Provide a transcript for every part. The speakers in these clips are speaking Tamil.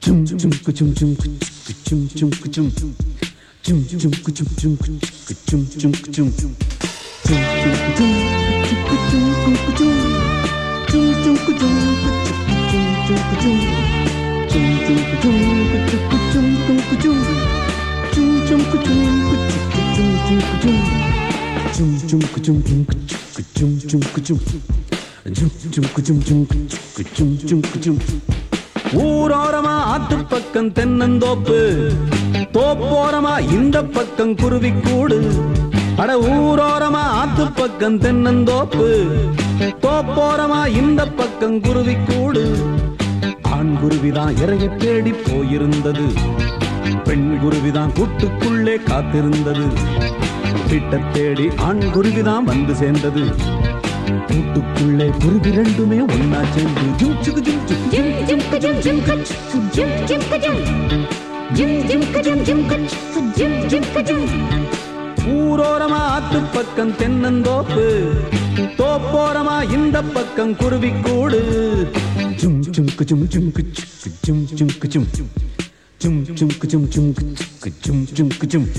Jum jum ka jum jum ka jum jum ka jum jum jum ka jum jum ka jum jum ka jum jum jum ka jum ka jum jum ka jum jum jum ka jum ka jum jum jum ka jum jum jum ka jum ka jum jum ka jum ka jum jum jum ka jum ka jum jum ka jum jum jum ka jum jum ka jum jum ka jum ஊரோரமா ஆத்து பக்கம் தென்னந்தோப்பு தோப்போரமா இந்த பக்கம் குருவி கூடு அட ஊரோரமா ஆத்து பக்கம் தென்னந்தோப்பு தோப்போரமா இந்த பக்கம் குருவி கூடு ஆண் குருவிதான் இறைய தேடி போயிருந்தது பெண் குருவிதான் கூட்டுக்குள்ளே காத்திருந்தது கிட்ட தேடி ஆண் குருவிதான் வந்து சேர்ந்தது கூட்டுக்குள்ளே குருவி ரெண்டுமே ஒன்னா சேர்ந்து ஜும் சுகு ஜும் சுகு Jim Jim ka Jim Jim ka Jim Jim ka Jim Jim Jim ka Jim Jim ka Jim Jim ka Jim ஊரோரமா ஆத்து பக்கம் தென்னந்தோப்பு தோப்போரமா இந்த பக்கம் குருவி கூடு ஜும் ஜும் கு ஜும் ஜும் கு கு ஜும் ஜும் கு ஜும் ஜும் ஜும் கு ஜும் ஜும் கு கு ஜும் ஜும் கு ஜும்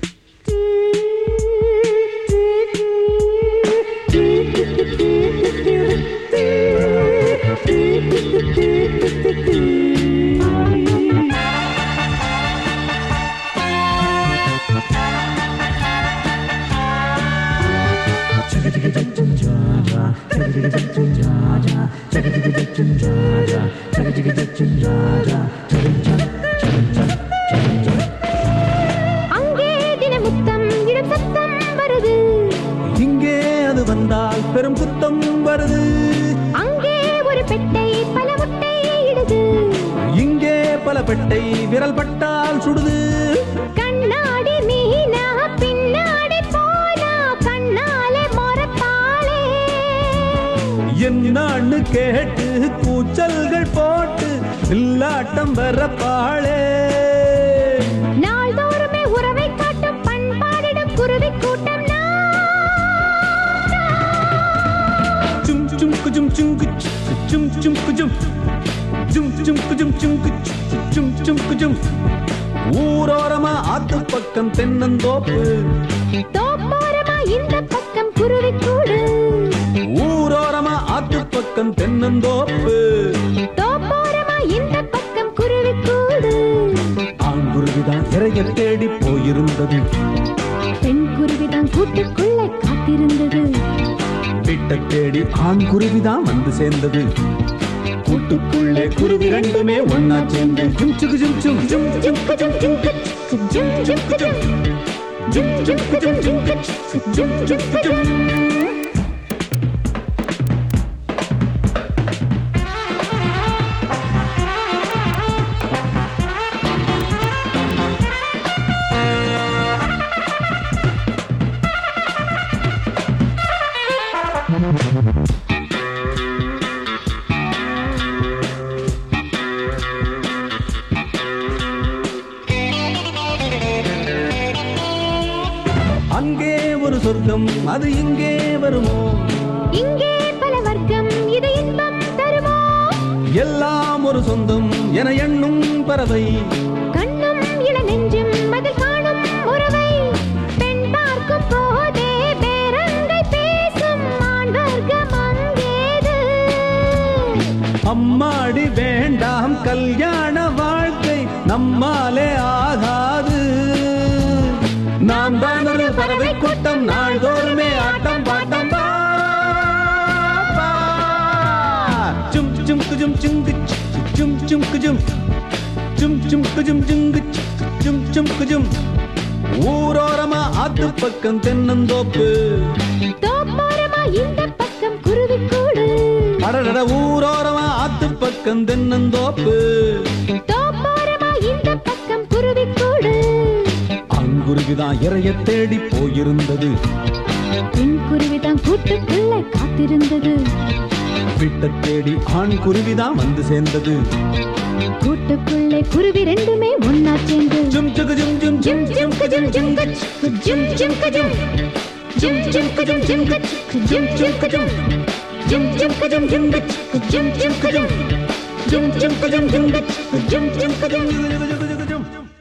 அங்கே தினமுத்தம் இடம் சத்தம் வருது இங்கே அது வந்தால் பெரும் குத்தம் வருது அங்கே ஒரு பெட்டை பல முட்டை இடுது இங்கே பல பெட்டை விரல் பட்டால் சுடுது கண்ணாடி மீனா பின்னாடி போனா கண்ணாலே மொரப்பாளே என்னான்னு கேட்டு கூச்சல்கள் போட்டு வில்லாட்டம் வரப்பாளே நாள்தோறுமே உறவை காட்டும் பண்பாடிடும் குருவி கூட்டம் Jum jum ku jum jum ku jum jum ku jum jum jum ku jum jum ku jum jum ku jum ஊரோரமா ஆத்து பக்கம் தென்னந்தோப்பு தோப்போரமா இந்த பக்கம் குருவி கூடு ஊரோரமா ஆத்து பக்கம் தென்னந்தோப்பு தோப்போரமா இந்த பக்கம் குருவி கூடு ஆண்குருவிதான் இறைய தேடி போயிருந்தது பெண் குருவிதான் கூட்டுக்குள்ள காத்திருந்தது வீட்ட தேடி ஆண் குருவிதான் வந்து சேர்ந்தது கூட்டுக்குள்ளே குருவி ரெண்டுமே ஒன்னா சேர்ந்து ஜும் சுகு ஜும் ஜும் ஜும் ஜிம் குஜும் ஜிம் குஜ் ஜிம் ஜிம் குஜும் ஜிம் ஜிம் குஜும் ஜிம் குஜ் ஜிம் ஜிம் குஜும் அங்கே ஒரு சொர்க்கம் அது இங்கே வருமோ இங்கே பல வர்க்கம் இது இன்பம் தருமோ எல்லாம் ஒரு சொந்தம் என எண்ணும் பறவை கண்ணும் இள நெஞ்சும் அதில் காணும் உறவை பெண் பார்க்கும் போதே பேரங்கை பேசும் ஆண் வர்க்கம் அங்கேது அம்மாடி வேண்டாம் கல்யாண வாழ்க்கை நம்மாலே ஆகாது நாம் தான் ஒரு பறவை கூட்டம் நாள்தோறுமே ஆட்டம் பாட்டம் பா, பா. ஜும் ஜும் குஜும் ஜுங்கு ஜும் ஜும் குஜும் ஜும் ஜும் குஜும் ஜுங்கு ஜும் ஜும் குஜும் ஊரோரமா ஆத்து பக்கம் தென்னந்தோப்பு தோப்போரமா இந்த பக்கம் குருவி கூடு அடடட ஊரோரமா ஆத்து பக்கம் தென்னந்தோப்பு தோப்போரமா இந்த பக்கம் குருவி கூடு அங்குருவிதான் இறைய தேடி போயிருந்தது பெண் குருவிதான் கூட்டுக்குள்ள காத்திருந்தது விட்ட தேடி ஆண் குருவிதான் வந்து சேர்ந்தது கூட்டுக்குள்ளே குருவி ரெண்டுமே ஒன்னா சேர்ந்து ஜும் ஜுகு ஜும் ஜும் ஜிம் ஜிம் கஜும் ஜிம் கஜ் ஜிம் ஜிம் கஜும் ஜிம் ஜிம் கஜும் ஜிம் கஜ் ஜிம் ஜிம் கஜும் ஜிம் ஜிம் கஜும் ஜிம் கஜ் ஜிம் ஜிம் கஜும் Jum jum ka jum jum ka jum jum ka jum. jum